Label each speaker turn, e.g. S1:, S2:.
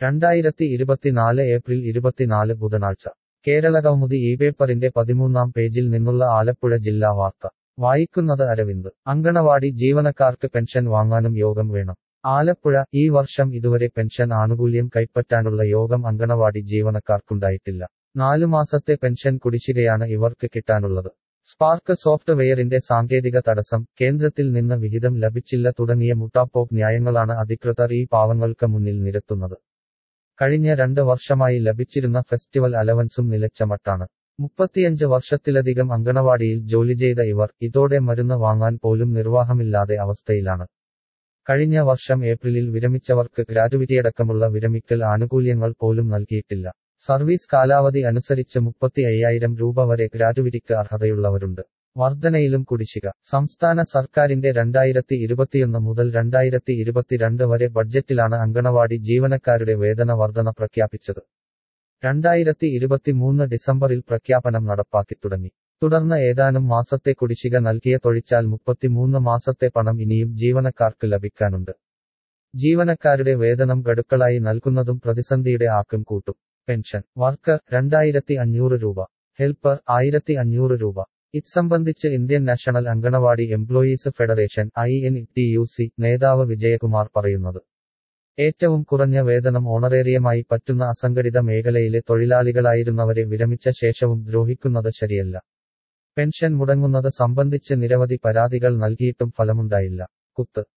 S1: രണ്ടായിരത്തി ഇരുപത്തിനാല് ഏപ്രിൽ ഇരുപത്തിനാല് ബുധനാഴ്ച കേരള കൗമുദി ഈ പേപ്പറിന്റെ പതിമൂന്നാം പേജിൽ നിന്നുള്ള ആലപ്പുഴ ജില്ലാ വാർത്ത വായിക്കുന്നത് അരവിന്ദ് അങ്കണവാടി ജീവനക്കാർക്ക് പെൻഷൻ വാങ്ങാനും യോഗം വേണം ആലപ്പുഴ ഈ വർഷം ഇതുവരെ പെൻഷൻ ആനുകൂല്യം കൈപ്പറ്റാനുള്ള യോഗം അങ്കണവാടി ജീവനക്കാർക്കുണ്ടായിട്ടില്ല നാലു മാസത്തെ പെൻഷൻ കുടിശ്ശികയാണ് ഇവർക്ക് കിട്ടാനുള്ളത് സ്പാർക്ക് സോഫ്റ്റ്വെയറിന്റെ സാങ്കേതിക തടസ്സം കേന്ദ്രത്തിൽ നിന്ന് വിഹിതം ലഭിച്ചില്ല തുടങ്ങിയ മുട്ടാപ്പോക്ക് ന്യായങ്ങളാണ് അധികൃതർ ഈ പാവങ്ങൾക്ക് മുന്നിൽ നിരത്തുന്നത് കഴിഞ്ഞ രണ്ട് വർഷമായി ലഭിച്ചിരുന്ന ഫെസ്റ്റിവൽ അലവൻസും നിലച്ച മട്ടാണ് മുപ്പത്തിയഞ്ച് വർഷത്തിലധികം അങ്കണവാടിയിൽ ജോലി ചെയ്ത ഇവർ ഇതോടെ മരുന്ന് വാങ്ങാൻ പോലും നിർവാഹമില്ലാതെ അവസ്ഥയിലാണ് കഴിഞ്ഞ വർഷം ഏപ്രിലിൽ വിരമിച്ചവർക്ക് ഗ്രാറ്റുവിറ്റിയടക്കമുള്ള വിരമിക്കൽ ആനുകൂല്യങ്ങൾ പോലും നൽകിയിട്ടില്ല സർവീസ് കാലാവധി അനുസരിച്ച് മുപ്പത്തി അയ്യായിരം രൂപ വരെ ഗ്രാറ്റുവിറ്റിക്ക് അർഹതയുള്ളവരുണ്ട് വർധനയിലും കുടിശ്ശിക സംസ്ഥാന സർക്കാരിന്റെ രണ്ടായിരത്തി ഇരുപത്തിയൊന്ന് മുതൽ രണ്ടായിരത്തി ഇരുപത്തിരണ്ട് വരെ ബഡ്ജറ്റിലാണ് അങ്കണവാടി ജീവനക്കാരുടെ വേതന വർധന പ്രഖ്യാപിച്ചത് രണ്ടായിരത്തി ഇരുപത്തിമൂന്ന് ഡിസംബറിൽ പ്രഖ്യാപനം നടപ്പാക്കി തുടങ്ങി തുടർന്ന് ഏതാനും മാസത്തെ കുടിശ്ശിക നൽകിയ തൊഴിച്ചാൽ മുപ്പത്തിമൂന്ന് മാസത്തെ പണം ഇനിയും ജീവനക്കാർക്ക് ലഭിക്കാനുണ്ട് ജീവനക്കാരുടെ വേതനം ഗഡുക്കളായി നൽകുന്നതും പ്രതിസന്ധിയുടെ ആക്കം കൂട്ടും പെൻഷൻ വർക്കർ രണ്ടായിരത്തി അഞ്ഞൂറ് രൂപ ഹെൽപ്പർ ആയിരത്തി അഞ്ഞൂറ് രൂപ ഇത് സംബന്ധിച്ച് Indian national anganwadi employees federation I N T U C നേതാവ് വിജയകുമാർ പറയുന്നത് ഏറ്റവും കുറഞ്ഞ വേതനം ഓണറേറിയമായി പറ്റുന്ന അസംഘടിത മേഖലയിലെ തൊഴിലാളികളായിരുന്നവരെ വിരമിച്ച ശേഷവും ദ്രോഹിക്കുന്നത് ശരിയല്ല പെൻഷൻ മുടങ്ങുന്നത് സംബന്ധിച്ച് നിരവധി പരാതികൾ നൽകിയിട്ടും ഫലമുണ്ടായില്ല കുത്ത്